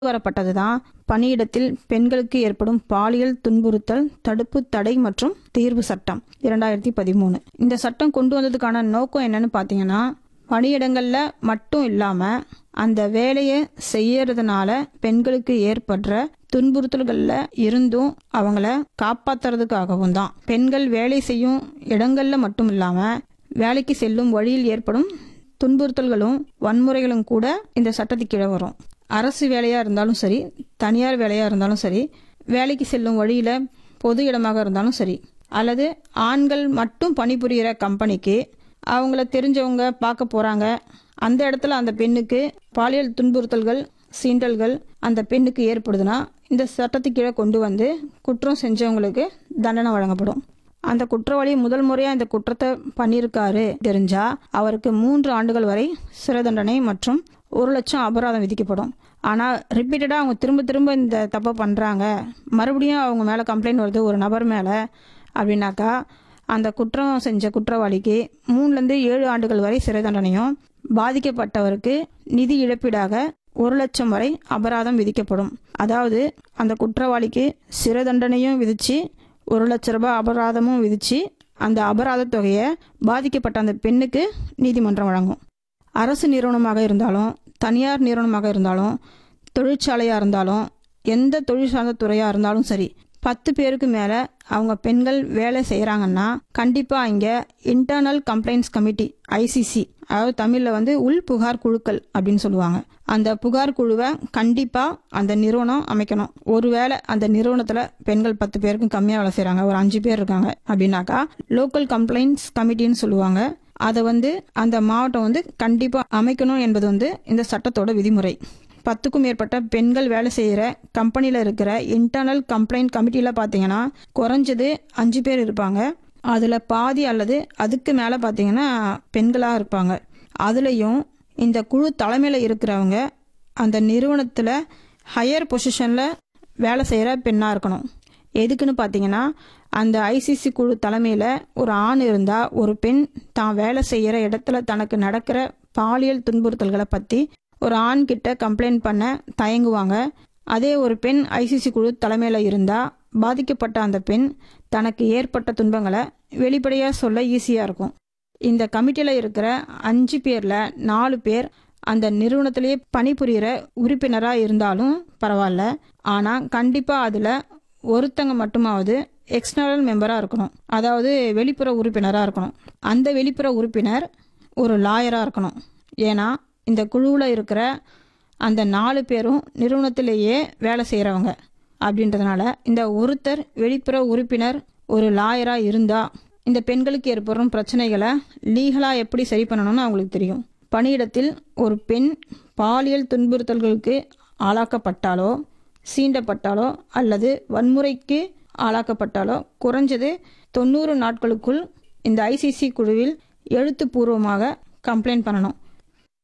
வரப்பட்டது தான் பணியிடத்தில் பெண்களுக்கு ஏற்படும் பாலியல் துன்புறுத்தல் தடுப்பு தடை மற்றும் தீர்வு சட்டம் இரண்டாயிரத்தி பதிமூணு இந்த சட்டம் கொண்டு வந்ததுக்கான நோக்கம் என்னன்னு பார்த்தீங்கன்னா பணியிடங்கள்ல மட்டும் இல்லாம அந்த வேலையை செய்யறதுனால பெண்களுக்கு ஏற்படுற துன்புறுத்தல்கள்ல இருந்தும் அவங்கள காப்பாத்துறதுக்காகவும் தான் பெண்கள் வேலை செய்யும் இடங்கள்ல மட்டும் இல்லாம வேலைக்கு செல்லும் வழியில் ஏற்படும் துன்புறுத்தல்களும் வன்முறைகளும் கூட இந்த சட்டத்துக்கு கீழே வரும் அரசு வேலையா இருந்தாலும் சரி தனியார் வேலையா இருந்தாலும் சரி வேலைக்கு செல்லும் வழியில பொது இடமாக இருந்தாலும் சரி அல்லது ஆண்கள் மட்டும் பணிபுரிகிற கம்பெனிக்கு அவங்கள தெரிஞ்சவங்க பார்க்க போறாங்க அந்த இடத்துல அந்த பெண்ணுக்கு பாலியல் துன்புறுத்தல்கள் சீண்டல்கள் அந்த பெண்ணுக்கு ஏற்படுதுன்னா இந்த சட்டத்துக்கு கீழே கொண்டு வந்து குற்றம் செஞ்சவங்களுக்கு தண்டனை வழங்கப்படும் அந்த குற்றவாளி முதல் முறையா இந்த குற்றத்தை பண்ணியிருக்காரு தெரிஞ்சா அவருக்கு மூன்று ஆண்டுகள் வரை சிறை தண்டனை மற்றும் ஒரு லட்சம் அபராதம் விதிக்கப்படும் ஆனால் ரிப்பீட்டடாக அவங்க திரும்ப திரும்ப இந்த தப்பை பண்ணுறாங்க மறுபடியும் அவங்க மேலே கம்ப்ளைண்ட் வருது ஒரு நபர் மேலே அப்படின்னாக்கா அந்த குற்றம் செஞ்ச குற்றவாளிக்கு மூணுலேருந்து ஏழு ஆண்டுகள் வரை சிறை தண்டனையும் பாதிக்கப்பட்டவருக்கு நிதி இழப்பீடாக ஒரு லட்சம் வரை அபராதம் விதிக்கப்படும் அதாவது அந்த குற்றவாளிக்கு சிறை தண்டனையும் விதிச்சு ஒரு லட்ச ரூபாய் அபராதமும் விதிச்சு அந்த அபராத தொகையை பாதிக்கப்பட்ட அந்த பெண்ணுக்கு நீதிமன்றம் வழங்கும் அரசு நிறுவனமாக இருந்தாலும் தனியார் நிறுவனமாக இருந்தாலும் தொழிற்சாலையாக இருந்தாலும் எந்த தொழில் சார்ந்த துறையாக இருந்தாலும் சரி பத்து பேருக்கு மேலே அவங்க பெண்கள் வேலை செய்கிறாங்கன்னா கண்டிப்பாக இங்கே இன்டர்னல் கம்ப்ளைண்ட்ஸ் கமிட்டி ஐசிசி அதாவது தமிழில் வந்து உள் புகார் குழுக்கள் அப்படின்னு சொல்லுவாங்க அந்த புகார் குழுவை கண்டிப்பாக அந்த நிறுவனம் அமைக்கணும் ஒருவேளை அந்த நிறுவனத்தில் பெண்கள் பத்து பேருக்கும் கம்மியாக வேலை செய்கிறாங்க ஒரு அஞ்சு பேர் இருக்காங்க அப்படின்னாக்கா லோக்கல் கம்ப்ளைண்ட்ஸ் கமிட்டின்னு சொல்லுவாங்க அதை வந்து அந்த மாவட்டம் வந்து கண்டிப்பாக அமைக்கணும் என்பது வந்து இந்த சட்டத்தோட விதிமுறை பத்துக்கும் மேற்பட்ட பெண்கள் வேலை செய்கிற கம்பெனியில் இருக்கிற இன்டர்னல் கம்ப்ளைண்ட் கமிட்டியில் பார்த்தீங்கன்னா குறைஞ்சது அஞ்சு பேர் இருப்பாங்க அதில் பாதி அல்லது அதுக்கு மேலே பார்த்தீங்கன்னா பெண்களாக இருப்பாங்க அதுலேயும் இந்த குழு தலைமையில் இருக்கிறவங்க அந்த நிறுவனத்தில் ஹையர் பொசிஷனில் வேலை செய்கிற பெண்ணாக இருக்கணும் எதுக்குன்னு பார்த்தீங்கன்னா அந்த ஐசிசி குழு தலைமையில் ஒரு ஆண் இருந்தால் ஒரு பெண் தான் வேலை செய்கிற இடத்துல தனக்கு நடக்கிற பாலியல் துன்புறுத்தல்களை பற்றி ஒரு ஆண் கிட்ட கம்ப்ளைண்ட் பண்ண தயங்குவாங்க அதே ஒரு பெண் ஐசிசி குழு தலைமையில் இருந்தால் பாதிக்கப்பட்ட அந்த பெண் தனக்கு ஏற்பட்ட துன்பங்களை வெளிப்படையாக சொல்ல ஈஸியாக இருக்கும் இந்த கமிட்டியில் இருக்கிற அஞ்சு பேரில் நாலு பேர் அந்த நிறுவனத்திலேயே பணிபுரிகிற உறுப்பினராக இருந்தாலும் பரவாயில்ல ஆனால் கண்டிப்பாக அதில் ஒருத்தங்க மட்டுமாவது எக்ஸ்டர்னல் மெம்பராக இருக்கணும் அதாவது வெளிப்புற உறுப்பினராக இருக்கணும் அந்த வெளிப்புற உறுப்பினர் ஒரு லாயராக இருக்கணும் ஏன்னா இந்த குழுவில் இருக்கிற அந்த நாலு பேரும் நிறுவனத்திலேயே வேலை செய்கிறவங்க அப்படின்றதுனால இந்த ஒருத்தர் வெளிப்புற உறுப்பினர் ஒரு லாயராக இருந்தால் இந்த பெண்களுக்கு ஏற்படும் பிரச்சனைகளை லீகலாக எப்படி சரி பண்ணணும்னு அவங்களுக்கு தெரியும் பணியிடத்தில் ஒரு பெண் பாலியல் துன்புறுத்தல்களுக்கு ஆளாக்கப்பட்டாலோ சீண்டப்பட்டாலோ அல்லது வன்முறைக்கு ஆளாக்கப்பட்டாலோ குறைஞ்சது தொண்ணூறு நாட்களுக்குள் இந்த ஐசிசி குழுவில் எழுத்துப்பூர்வமாக கம்ப்ளைண்ட் பண்ணணும்